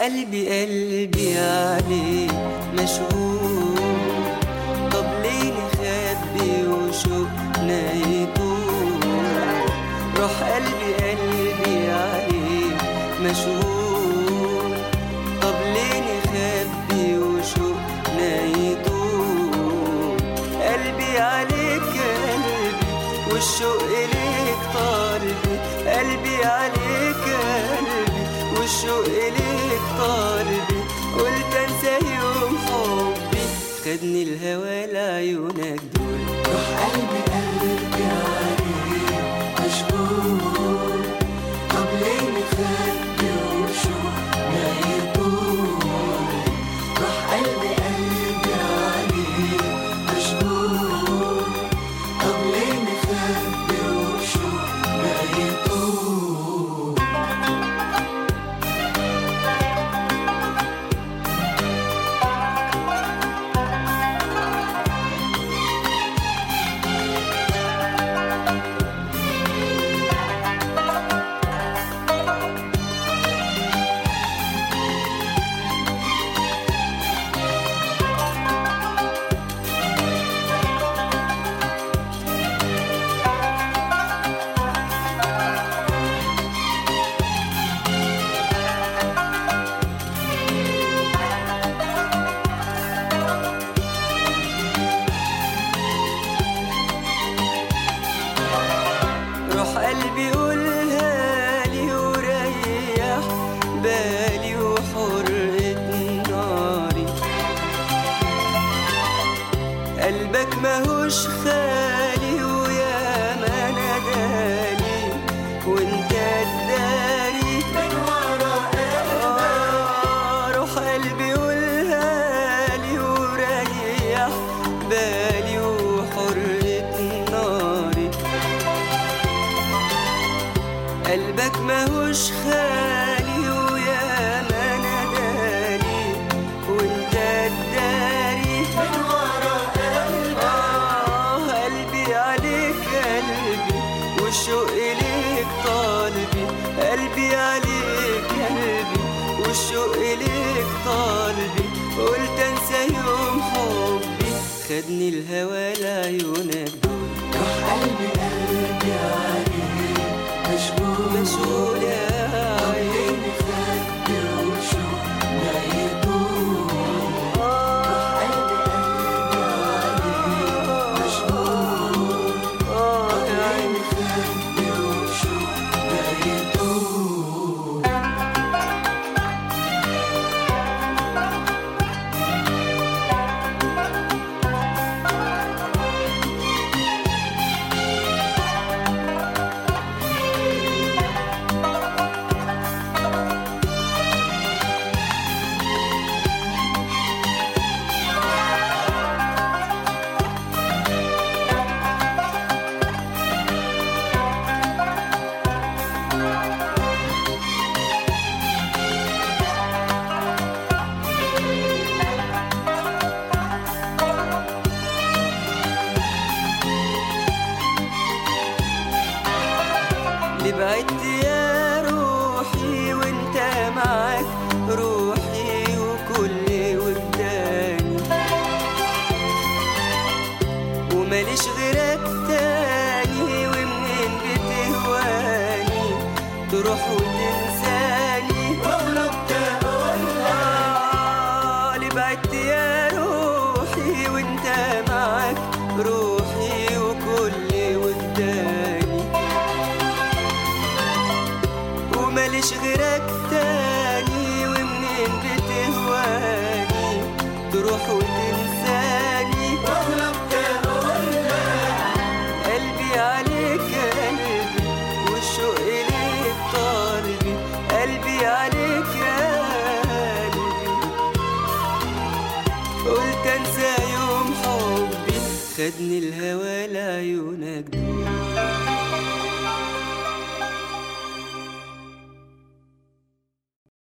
قلبي قلبي عليك مشغول طب ليه نخبي وشوقنا يطول روح قلبي قلبي عليك مشغول طب ليه نخبي وشوقنا يطول قلبي عليك قلبي والشوق ليك طالبي قلبي عليك قلبي والشوق ليك طالبي قلت انسى يوم حبي خدني الهوى لعيونك دول روح قلبي قلبي عليك مشغول طب ليه مخبي وشوقنا يطول روح قلبي قلبي عليك مشغول طب ليه مخبي وشوقنا يطول روح قلبي قولها لي وريح بالي وحرقة ناري قلبك ماهوش خالي ويا ما ناداني وانت الداري من ورا آه، روح قلبي قولها لي وريح بالي وحرقة ناري قلبك ماهوش خالي ويا ما ناداني وانت الداري من ورا آه قلبي عليك قلبي والشوق ليك طالبي قلبي عليك قلبي والشوق ليك طالبي قلت انسى يوم حبي خدني الهوى لعيونك دول روح قلبي قلبي عليك مشغول مسؤول يا طب عيني ليه مخبي وشوقنا يطول روح قلبي قلبي عليك مشغول آه طب يا ليه عيني مخبي وشوقنا يطول اللي بعدت يا روحي وانت معاك روحي وكل وجداني وماليش غيرك تاني ومنين بتهواني تروح وتنساني غلبت أقولها آه، اللي بعدت يا روحي وانت معاك روحي وكل وجداني وماليش غيرك تاني ومنين بتهواني تروح وتنساني غلبت أقولها قلبي عليك قلبي والشوق ليك طالبي قلبي عليك يا قلبي قلت انسى يوم حبي خدني الهوى لعيونك دول